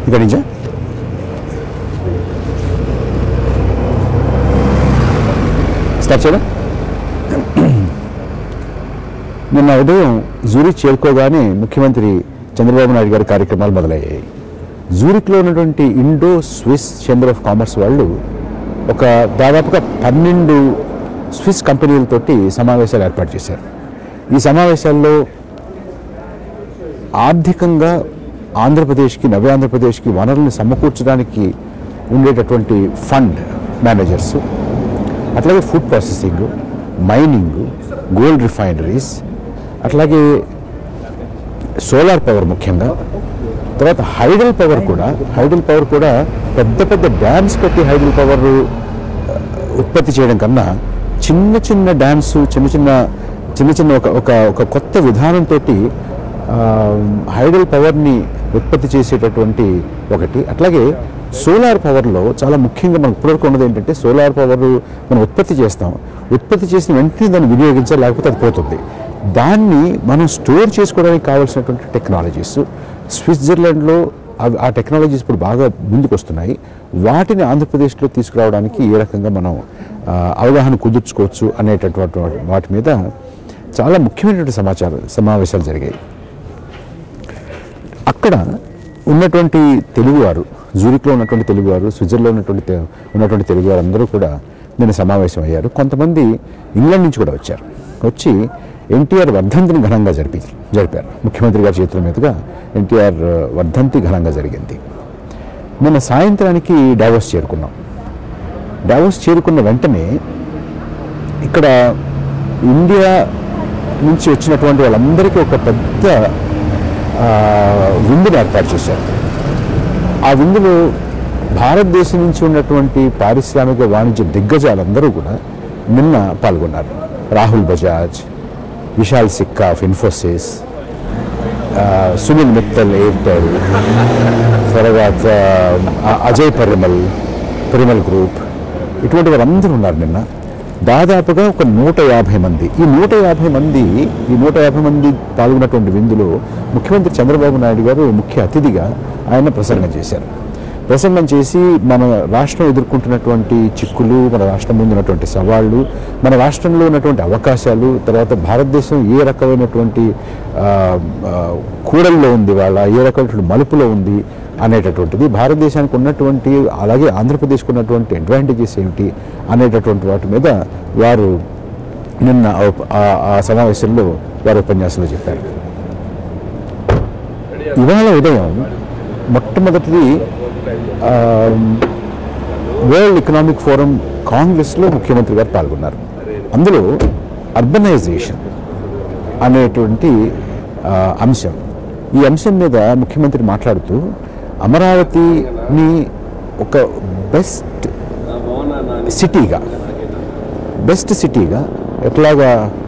ఇక్కడి నుంచా స్టార్ట్ చేయడం నిన్న ఉదయం జూరిక్ చేరుకోగానే ముఖ్యమంత్రి చంద్రబాబు నాయుడు గారి కార్యక్రమాలు మొదలయ్యాయి జూరిక్లో ఉన్నటువంటి Indo Swiss chamber of commerce వాళ్ళు ఒక దాదాపుగా పన్నెండు స్విస్ కంపెనీలతోటి సమావేశాలు ఏర్పాటు చేశారు ఈ సమావేశాల్లో ఆర్థికంగా ఆంధ్రప్రదేశ్కి నవ్య ఆంధ్రప్రదేశ్కి వనరుల్ని సమకూర్చడానికి ఉండేటటువంటి ఫండ్ మేనేజర్స్ అట్లాగే food processing mining gold refineries అట్లాగే సోలార్ పవర్ ముఖ్యంగా తర్వాత హైడల్ పవర్ కూడా హైడల్ పవర్ కూడా పెద్ద పెద్ద డ్యామ్స్ కట్టి హైడల్ పవర్ ఉత్పత్తి చేయడం కన్నా చిన్న చిన్న డ్యామ్స్ చిన్న చిన్న చిన్న చిన్న ఒక ఒక ఒక కొత్త విధానంతో హైడల్ పవర్ని ఉత్పత్తి చేసేటటువంటి ఒకటి అట్లాగే సోలార్ పవర్లో చాలా ముఖ్యంగా మనకు ఇప్పటివరకు ఉన్నది ఏంటంటే సోలార్ పవర్ మనం ఉత్పత్తి చేస్తాం ఉత్పత్తి చేసిన వెంటనే దాన్ని వినియోగించాలి లేకపోతే అది పోతుంది దాన్ని మనం స్టోర్ చేసుకోవడానికి కావాల్సినటువంటి టెక్నాలజీస్ స్విట్జర్లాండ్లో అవి ఆ టెక్నాలజీస్ ఇప్పుడు బాగా ముందుకు వస్తున్నాయి వాటిని ఆంధ్రప్రదేశ్లో తీసుకురావడానికి ఏ రకంగా మనం ఆ, అవగాహన కుదుర్చుకోవచ్చు అనేటటువంటి వాటి- వాటి మీద చాలా ముఖ్యమైనటువంటి సమాచారం సమావేశాలు జరిగాయి అక్కడ ఉన్నటువంటి తెలుగువారు జూరిక్లో ఉన్నటువంటి తెలుగువారు స్విట్జర్లో ఉన్నటువంటి తె- ఉన్నటువంటి తెలుగువారు అందరూ కూడా నిన్న సమావేశం అయ్యారు కొంతమంది ఇంగ్లాండ్ నుంచి కూడా వచ్చారు వచ్చి ఎన్టీఆర్ వర్ధంతిని ఘనంగా జరిపి జరిపారు ముఖ్యమంత్రి గారి చేతుల మీదుగా ఎన్టీఆర్ వర్ధంతి ఘనంగా జరిగింది నిన్న సాయంత్రానికి డావోస్ చేరుకున్నాం డావోస్ చేరుకున్న వెంటనే ఇక్కడ ఇండియా నుంచి వచ్చినటువంటి వాళ్ళందరికీ ఒక పెద్ద ఆ, విందుని ఏర్పాటు చేశారు ఆ విందులో భారతదేశం నుంచి ఉన్నటువంటి పారిశ్రామిక వాణిజ్య దిగ్గజాలందరూ కూడా నిన్న పాల్గొన్నారు రాహుల్ బజాజ్ విశాల్ సిక్కా ఆఫ్ ఇన్ఫోసిస్ ఆ, సునీల్ మిత్తల్ ఎయిర్టెల్ తర్వాత ఆ, అజయ్ పరిమల్ పరిమల్ గ్రూప్ ఇటువంటి వారందరూ ఉన్నారు నిన్న దాదాపుగా ఒక నూట యాభై మంది ఈ నూట యాభై మంది ఈ నూట యాభై మంది పాల్గొన్నటువంటి విందులో ముఖ్యమంత్రి చంద్రబాబు నాయుడు గారు ముఖ్య అతిథిగా ఆయన ప్రసంగం చేశారు ప్రసంగం చేసి మన రాష్ట్రం ఎదుర్కొంటున్నటువంటి చిక్కులు మన రాష్ట్రం ముందు ఉన్నటువంటి సవాళ్ళు మన రాష్ట్రంలో ఉన్నటువంటి అవకాశాలు తర్వాత భారతదేశం ఏ రకమైనటువంటి ఆ, ఆ, కూడల్లో ఉంది వాళ్ళ ఏ రకమైనటువంటి మలుపులో ఉంది అనేటటువంటిది భారతదేశానికి ఉన్నటువంటి అలాగే ఆంధ్రప్రదేశ్కి ఉన్నటువంటి అడ్వాంటేజెస్ ఏమిటి అనేటటువంటి వాటి మీద వారు నిన్న ఆ- ఆ- ఆ సమావేశంలో వారు ఉపన్యాసంలో చెప్పారు ఇవాళ ఉదయం మొట్టమొదటిది ఆ, వరల్డ్ ఎకనామిక్ ఫోరం కాంగ్రెస్లో ముఖ్యమంత్రి గారు పాల్గొన్నారు అందులో అర్బనైజేషన్ అనేటువంటి ఆ, అంశం ఈ అంశం మీద ముఖ్యమంత్రి మాట్లాడుతూ అమరావతిని ఒక బెస్ట్ సిటీగా బెస్ట్ సిటీగా ఎట్లాగా